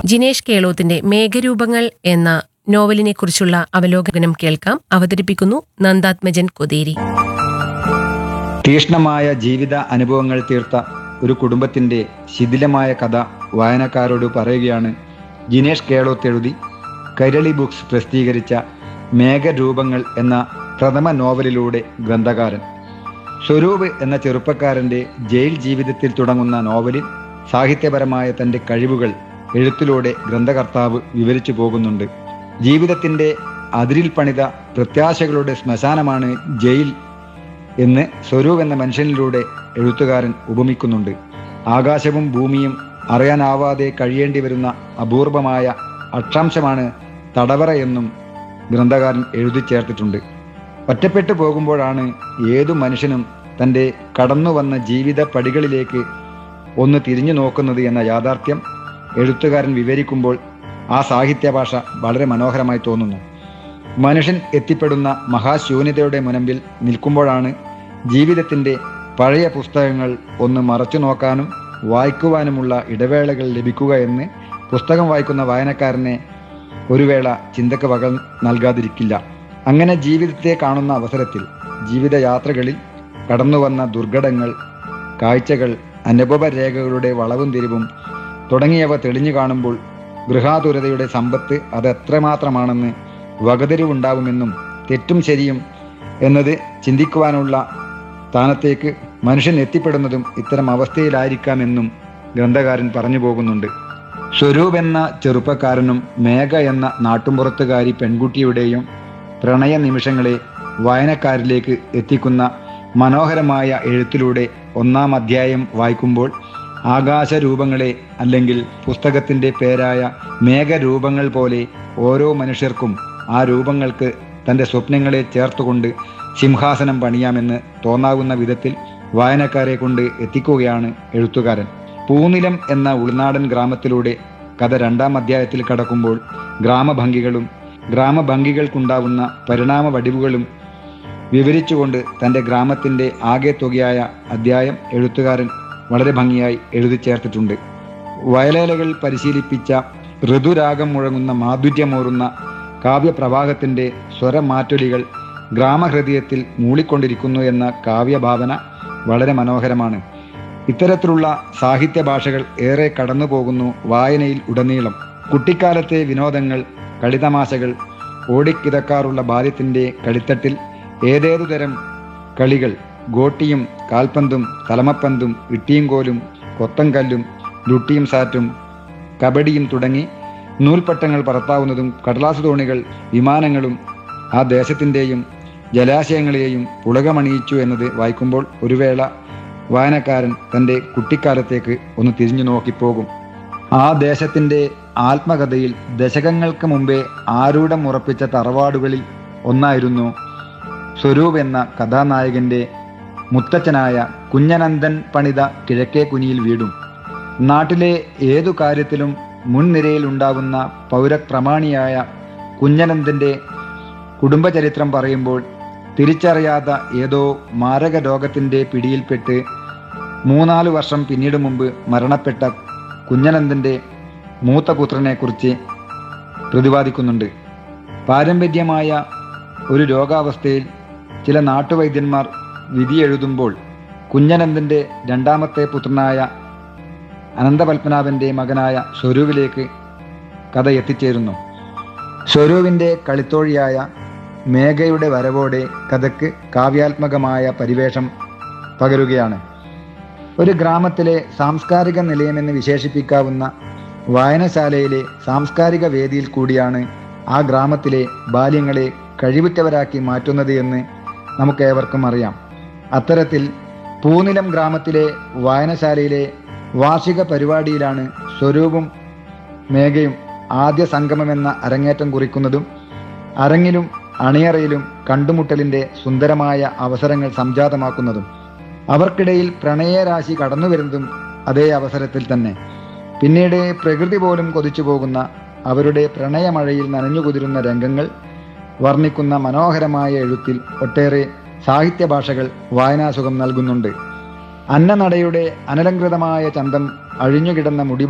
ജിനേഷ് കേളോത്തിന്റെ മേഘരൂപങ്ങൾ എന്ന നോവലിനെക്കുറിച്ചുള്ള അവലോകനം കേൾക്കാം അവതരിപ്പിക്കുന്നു നന്ദാത്മജൻ കൊതേരി തീഷ്ണമായ ജീവിത അനുഭവങ്ങൾ തീർത്ത ഒരു കുടുംബത്തിന്റെ ശിഥിലമായ കഥ വായനക്കാരോട് പറയുകയാണ് ജിനേഷ് കേളോത്ത് എഴുതി കൈരളി ബുക്സ് പ്രസിദ്ധീകരിച്ച മേഘരൂപങ്ങൾ എന്ന പ്രഥമ നോവലിലൂടെ ഗ്രന്ഥകാരൻ സ്വരൂപ് എന്ന ചെറുപ്പക്കാരന്റെ ജയിൽ ജീവിതത്തിൽ തുടങ്ങുന്ന നോവലിൽ സാഹിത്യപരമായ തന്റെ കഴിവുകൾ എഴുത്തിലൂടെ ഗ്രന്ഥകർത്താവ് വിവരിച്ചു പോകുന്നുണ്ട് ജീവിതത്തിന്റെ അതിരിൽ പണിത പ്രത്യാശകളുടെ ശ്മശാനമാണ് ജയിൽ എന്ന് സ്വരൂപ് എന്ന മനുഷ്യനിലൂടെ എഴുത്തുകാരൻ ഉപമിക്കുന്നുണ്ട് ആകാശവും ഭൂമിയും അറിയാനാവാതെ കഴിയേണ്ടി വരുന്ന അപൂർവമായ അക്ഷാംശമാണ് തടവറ എന്നും ഗ്രന്ഥകാരൻ എഴുതി ചേർത്തിട്ടുണ്ട് ഒറ്റപ്പെട്ടു പോകുമ്പോഴാണ് ഏതു മനുഷ്യനും തൻ്റെ കടന്നു വന്ന ജീവിത പടികളിലേക്ക് ഒന്ന് തിരിഞ്ഞു നോക്കുന്നത് എന്ന യാഥാർത്ഥ്യം എഴുത്തുകാരൻ വിവരിക്കുമ്പോൾ ആ സാഹിത്യ ഭാഷ വളരെ മനോഹരമായി തോന്നുന്നു മനുഷ്യൻ എത്തിപ്പെടുന്ന മഹാശൂന്യതയുടെ മുനമ്പിൽ നിൽക്കുമ്പോഴാണ് ജീവിതത്തിൻ്റെ പഴയ പുസ്തകങ്ങൾ ഒന്ന് മറച്ചു നോക്കാനും വായിക്കുവാനുമുള്ള ഇടവേളകൾ ലഭിക്കുക എന്ന് പുസ്തകം വായിക്കുന്ന വായനക്കാരനെ ഒരു വേള ചിന്തക്ക് വക നൽകാതിരിക്കില്ല അങ്ങനെ ജീവിതത്തെ കാണുന്ന അവസരത്തിൽ ജീവിതയാത്രകളിൽ കടന്നുവന്ന ദുർഘടങ്ങൾ കാഴ്ചകൾ അനുഭവ രേഖകളുടെ വളവും തിരിവും തുടങ്ങിയവ തെളിഞ്ഞു കാണുമ്പോൾ ഗൃഹാതുരതയുടെ സമ്പത്ത് അത് എത്രമാത്രമാണെന്ന് വകതിരിവുണ്ടാവുമെന്നും തെറ്റും ശരിയും എന്നത് ചിന്തിക്കുവാനുള്ള സ്ഥാനത്തേക്ക് മനുഷ്യൻ എത്തിപ്പെടുന്നതും ഇത്തരം അവസ്ഥയിലായിരിക്കാമെന്നും ഗ്രന്ഥകാരൻ പറഞ്ഞു പോകുന്നുണ്ട് സ്വരൂപ് എന്ന ചെറുപ്പക്കാരനും മേഘ എന്ന നാട്ടുമ്പുറത്തുകാരി പെൺകുട്ടിയുടെയും പ്രണയ നിമിഷങ്ങളെ വായനക്കാരിലേക്ക് എത്തിക്കുന്ന മനോഹരമായ എഴുത്തിലൂടെ ഒന്നാം അധ്യായം വായിക്കുമ്പോൾ ആകാശരൂപങ്ങളെ അല്ലെങ്കിൽ പുസ്തകത്തിൻ്റെ പേരായ മേഘരൂപങ്ങൾ പോലെ ഓരോ മനുഷ്യർക്കും ആ രൂപങ്ങൾക്ക് തൻ്റെ സ്വപ്നങ്ങളെ ചേർത്തുകൊണ്ട് സിംഹാസനം പണിയാമെന്ന് തോന്നാവുന്ന വിധത്തിൽ വായനക്കാരെ കൊണ്ട് എത്തിക്കുകയാണ് എഴുത്തുകാരൻ പൂനിലം എന്ന ഉൾനാടൻ ഗ്രാമത്തിലൂടെ കഥ രണ്ടാം അധ്യായത്തിൽ കടക്കുമ്പോൾ ഗ്രാമഭംഗികളും ഗ്രാമഭംഗികൾക്കുണ്ടാവുന്ന പരിണാമ വടിവുകളും വിവരിച്ചുകൊണ്ട് തൻ്റെ ഗ്രാമത്തിൻ്റെ ആകെ തുകയായ അധ്യായം എഴുത്തുകാരൻ വളരെ ഭംഗിയായി എഴുതി ചേർത്തിട്ടുണ്ട് വയലേലകൾ പരിശീലിപ്പിച്ച ഋതുരാഗം മുഴങ്ങുന്ന മാധുര്യമൂറുന്ന കാവ്യപ്രവാഹത്തിൻ്റെ സ്വരമാറ്റൊലികൾ ഗ്രാമഹൃദയത്തിൽ മൂളിക്കൊണ്ടിരിക്കുന്നു എന്ന കാവ്യഭാവന വളരെ മനോഹരമാണ് ഇത്തരത്തിലുള്ള സാഹിത്യ ഭാഷകൾ ഏറെ കടന്നു പോകുന്നു വായനയിൽ ഉടനീളം കുട്ടിക്കാലത്തെ വിനോദങ്ങൾ കളിതമാശകൾ ഓടിക്കിതക്കാറുള്ള ബാല്യത്തിൻ്റെ കളിത്തട്ടിൽ ഏതേതു തരം കളികൾ ഗോട്ടിയും കാൽപന്തും തലമപ്പന്തും ഇട്ടിയും കൊത്തങ്കല്ലും ലുട്ടിയും സാറ്റും കബഡിയും തുടങ്ങി നൂൽപ്പട്ടങ്ങൾ പറത്താവുന്നതും കടലാസ് തോണികൾ വിമാനങ്ങളും ആ ദേശത്തിൻ്റെയും ജലാശയങ്ങളെയും പുളകമണിയിച്ചു എന്നത് വായിക്കുമ്പോൾ ഒരു വേള വായനക്കാരൻ തൻ്റെ കുട്ടിക്കാലത്തേക്ക് ഒന്ന് തിരിഞ്ഞു നോക്കിപ്പോകും ആ ദേശത്തിൻ്റെ ആത്മകഥയിൽ ദശകങ്ങൾക്ക് മുമ്പേ ആരൂഢം ഉറപ്പിച്ച തറവാടുകളിൽ ഒന്നായിരുന്നു സ്വരൂപ് എന്ന കഥാനായകന്റെ മുത്തച്ഛനായ കുഞ്ഞനന്ദൻ പണിത കിഴക്കേ കുനിയിൽ വീടും നാട്ടിലെ ഏതു കാര്യത്തിലും മുൻനിരയിൽ ഉണ്ടാകുന്ന പൗരപ്രമാണിയായ കുഞ്ഞനന്ദന്റെ കുടുംബചരിത്രം പറയുമ്പോൾ തിരിച്ചറിയാത്ത ഏതോ മാരക രോഗത്തിൻ്റെ പിടിയിൽപ്പെട്ട് മൂന്നാല് വർഷം പിന്നീട് മുമ്പ് മരണപ്പെട്ട കുഞ്ഞനന്ദന്റെ മൂത്ത പുത്രനെക്കുറിച്ച് പ്രതിപാദിക്കുന്നുണ്ട് പാരമ്പര്യമായ ഒരു രോഗാവസ്ഥയിൽ ചില നാട്ടുവൈദ്യന്മാർ വിധി എഴുതുമ്പോൾ കുഞ്ഞനന്ദന്റെ രണ്ടാമത്തെ പുത്രനായ അനന്തപത്മനാഭന്റെ മകനായ സ്വരൂപിലേക്ക് കഥ എത്തിച്ചേരുന്നു സ്വരൂപിന്റെ കളിത്തോഴിയായ മേഘയുടെ വരവോടെ കഥയ്ക്ക് കാവ്യാത്മകമായ പരിവേഷം പകരുകയാണ് ഒരു ഗ്രാമത്തിലെ സാംസ്കാരിക നിലയമെന്ന് വിശേഷിപ്പിക്കാവുന്ന വായനശാലയിലെ സാംസ്കാരിക വേദിയിൽ കൂടിയാണ് ആ ഗ്രാമത്തിലെ ബാല്യങ്ങളെ കഴിവുറ്റവരാക്കി മാറ്റുന്നത് എന്ന് നമുക്കേവർക്കും അറിയാം അത്തരത്തിൽ പൂനിലം ഗ്രാമത്തിലെ വായനശാലയിലെ വാർഷിക പരിപാടിയിലാണ് സ്വരൂപും മേഘയും ആദ്യ സംഗമമെന്ന അരങ്ങേറ്റം കുറിക്കുന്നതും അരങ്ങിലും അണിയറയിലും കണ്ടുമുട്ടലിൻ്റെ സുന്ദരമായ അവസരങ്ങൾ സംജാതമാക്കുന്നതും അവർക്കിടയിൽ പ്രണയരാശി കടന്നു വരുന്നതും അതേ അവസരത്തിൽ തന്നെ പിന്നീട് പ്രകൃതി പോലും കൊതിച്ചു പോകുന്ന അവരുടെ പ്രണയമഴയിൽ നനഞ്ഞുകുതിരുന്ന രംഗങ്ങൾ വർണ്ണിക്കുന്ന മനോഹരമായ എഴുത്തിൽ ഒട്ടേറെ സാഹിത്യ ഭാഷകൾ വായനാസുഖം നൽകുന്നുണ്ട് അന്നനടയുടെ അനലങ്കൃതമായ ചന്തം അഴിഞ്ഞുകിടന്ന മുടി